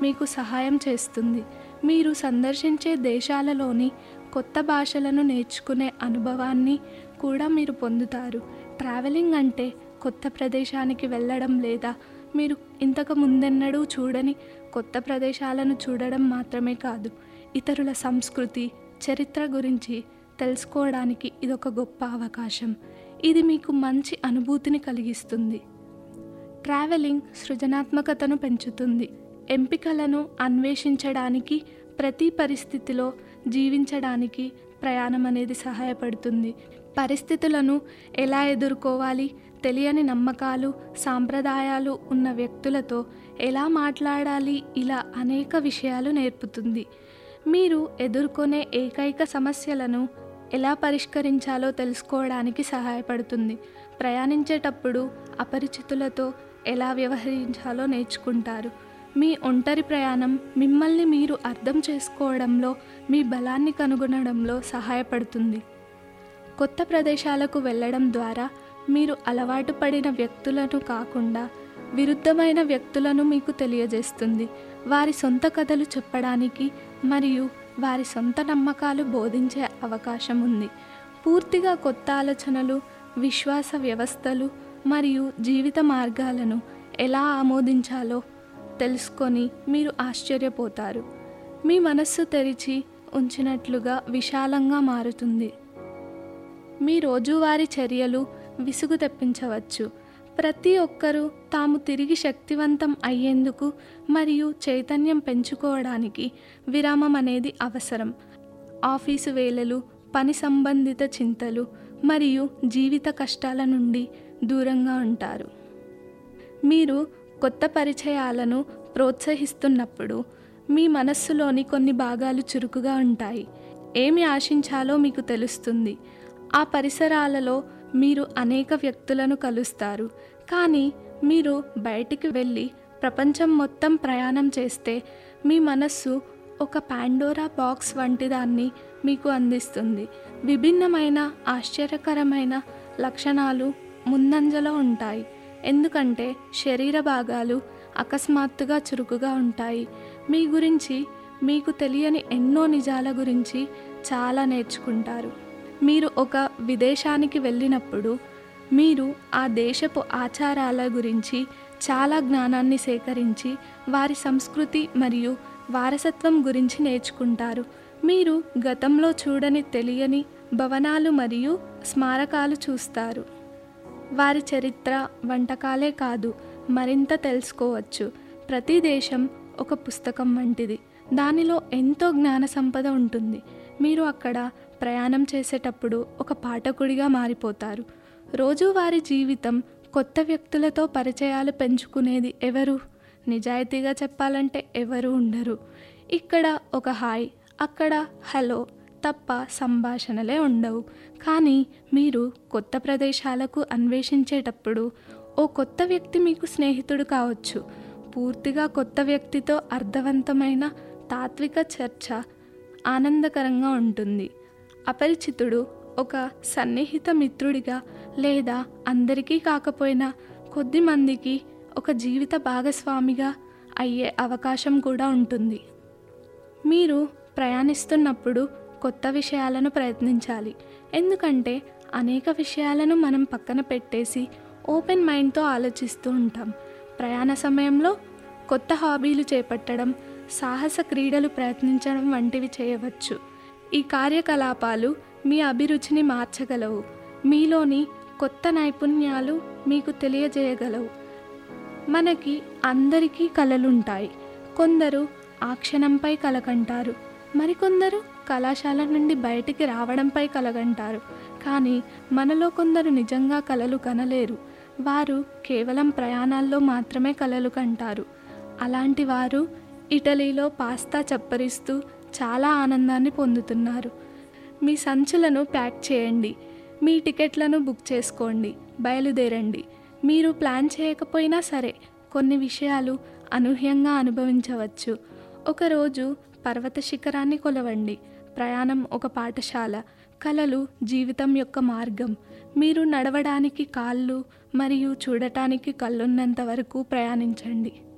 మీకు సహాయం చేస్తుంది మీరు సందర్శించే దేశాలలోని కొత్త భాషలను నేర్చుకునే అనుభవాన్ని కూడా మీరు పొందుతారు ట్రావెలింగ్ అంటే కొత్త ప్రదేశానికి వెళ్ళడం లేదా మీరు ఇంతకు ముందెన్నడూ చూడని కొత్త ప్రదేశాలను చూడడం మాత్రమే కాదు ఇతరుల సంస్కృతి చరిత్ర గురించి తెలుసుకోవడానికి ఇదొక గొప్ప అవకాశం ఇది మీకు మంచి అనుభూతిని కలిగిస్తుంది ట్రావెలింగ్ సృజనాత్మకతను పెంచుతుంది ఎంపికలను అన్వేషించడానికి ప్రతి పరిస్థితిలో జీవించడానికి ప్రయాణం అనేది సహాయపడుతుంది పరిస్థితులను ఎలా ఎదుర్కోవాలి తెలియని నమ్మకాలు సాంప్రదాయాలు ఉన్న వ్యక్తులతో ఎలా మాట్లాడాలి ఇలా అనేక విషయాలు నేర్పుతుంది మీరు ఎదుర్కొనే ఏకైక సమస్యలను ఎలా పరిష్కరించాలో తెలుసుకోవడానికి సహాయపడుతుంది ప్రయాణించేటప్పుడు అపరిచితులతో ఎలా వ్యవహరించాలో నేర్చుకుంటారు మీ ఒంటరి ప్రయాణం మిమ్మల్ని మీరు అర్థం చేసుకోవడంలో మీ బలాన్ని కనుగొనడంలో సహాయపడుతుంది కొత్త ప్రదేశాలకు వెళ్ళడం ద్వారా మీరు అలవాటు పడిన వ్యక్తులను కాకుండా విరుద్ధమైన వ్యక్తులను మీకు తెలియజేస్తుంది వారి సొంత కథలు చెప్పడానికి మరియు వారి సొంత నమ్మకాలు బోధించే అవకాశం ఉంది పూర్తిగా కొత్త ఆలోచనలు విశ్వాస వ్యవస్థలు మరియు జీవిత మార్గాలను ఎలా ఆమోదించాలో తెలుసుకొని మీరు ఆశ్చర్యపోతారు మీ మనస్సు తెరిచి ఉంచినట్లుగా విశాలంగా మారుతుంది మీ రోజువారీ చర్యలు విసుగు తెప్పించవచ్చు ప్రతి ఒక్కరూ తాము తిరిగి శక్తివంతం అయ్యేందుకు మరియు చైతన్యం పెంచుకోవడానికి విరామం అనేది అవసరం ఆఫీసు వేళలు పని సంబంధిత చింతలు మరియు జీవిత కష్టాల నుండి దూరంగా ఉంటారు మీరు కొత్త పరిచయాలను ప్రోత్సహిస్తున్నప్పుడు మీ మనస్సులోని కొన్ని భాగాలు చురుకుగా ఉంటాయి ఏమి ఆశించాలో మీకు తెలుస్తుంది ఆ పరిసరాలలో మీరు అనేక వ్యక్తులను కలుస్తారు కానీ మీరు బయటికి వెళ్ళి ప్రపంచం మొత్తం ప్రయాణం చేస్తే మీ మనస్సు ఒక పాండోరా బాక్స్ వంటి దాన్ని మీకు అందిస్తుంది విభిన్నమైన ఆశ్చర్యకరమైన లక్షణాలు ముందంజలో ఉంటాయి ఎందుకంటే శరీర భాగాలు అకస్మాత్తుగా చురుకుగా ఉంటాయి మీ గురించి మీకు తెలియని ఎన్నో నిజాల గురించి చాలా నేర్చుకుంటారు మీరు ఒక విదేశానికి వెళ్ళినప్పుడు మీరు ఆ దేశపు ఆచారాల గురించి చాలా జ్ఞానాన్ని సేకరించి వారి సంస్కృతి మరియు వారసత్వం గురించి నేర్చుకుంటారు మీరు గతంలో చూడని తెలియని భవనాలు మరియు స్మారకాలు చూస్తారు వారి చరిత్ర వంటకాలే కాదు మరింత తెలుసుకోవచ్చు ప్రతి దేశం ఒక పుస్తకం వంటిది దానిలో ఎంతో జ్ఞాన సంపద ఉంటుంది మీరు అక్కడ ప్రయాణం చేసేటప్పుడు ఒక పాఠకుడిగా మారిపోతారు రోజువారీ జీవితం కొత్త వ్యక్తులతో పరిచయాలు పెంచుకునేది ఎవరు నిజాయితీగా చెప్పాలంటే ఎవరు ఉండరు ఇక్కడ ఒక హాయ్ అక్కడ హలో తప్ప సంభాషణలే ఉండవు కానీ మీరు కొత్త ప్రదేశాలకు అన్వేషించేటప్పుడు ఓ కొత్త వ్యక్తి మీకు స్నేహితుడు కావచ్చు పూర్తిగా కొత్త వ్యక్తితో అర్థవంతమైన తాత్విక చర్చ ఆనందకరంగా ఉంటుంది అపరిచితుడు ఒక సన్నిహిత మిత్రుడిగా లేదా అందరికీ కాకపోయినా కొద్ది మందికి ఒక జీవిత భాగస్వామిగా అయ్యే అవకాశం కూడా ఉంటుంది మీరు ప్రయాణిస్తున్నప్పుడు కొత్త విషయాలను ప్రయత్నించాలి ఎందుకంటే అనేక విషయాలను మనం పక్కన పెట్టేసి ఓపెన్ మైండ్తో ఆలోచిస్తూ ఉంటాం ప్రయాణ సమయంలో కొత్త హాబీలు చేపట్టడం సాహస క్రీడలు ప్రయత్నించడం వంటివి చేయవచ్చు ఈ కార్యకలాపాలు మీ అభిరుచిని మార్చగలవు మీలోని కొత్త నైపుణ్యాలు మీకు తెలియజేయగలవు మనకి అందరికీ కలలుంటాయి కొందరు ఆ క్షణంపై కలకంటారు మరికొందరు కళాశాల నుండి బయటికి రావడంపై కలగంటారు కానీ మనలో కొందరు నిజంగా కలలు కనలేరు వారు కేవలం ప్రయాణాల్లో మాత్రమే కలలు కంటారు అలాంటి వారు ఇటలీలో పాస్తా చప్పరిస్తూ చాలా ఆనందాన్ని పొందుతున్నారు మీ సంచులను ప్యాక్ చేయండి మీ టికెట్లను బుక్ చేసుకోండి బయలుదేరండి మీరు ప్లాన్ చేయకపోయినా సరే కొన్ని విషయాలు అనూహ్యంగా అనుభవించవచ్చు ఒకరోజు పర్వత శిఖరాన్ని కొలవండి ప్రయాణం ఒక పాఠశాల కలలు జీవితం యొక్క మార్గం మీరు నడవడానికి కాళ్ళు మరియు చూడటానికి కళ్ళున్నంత వరకు ప్రయాణించండి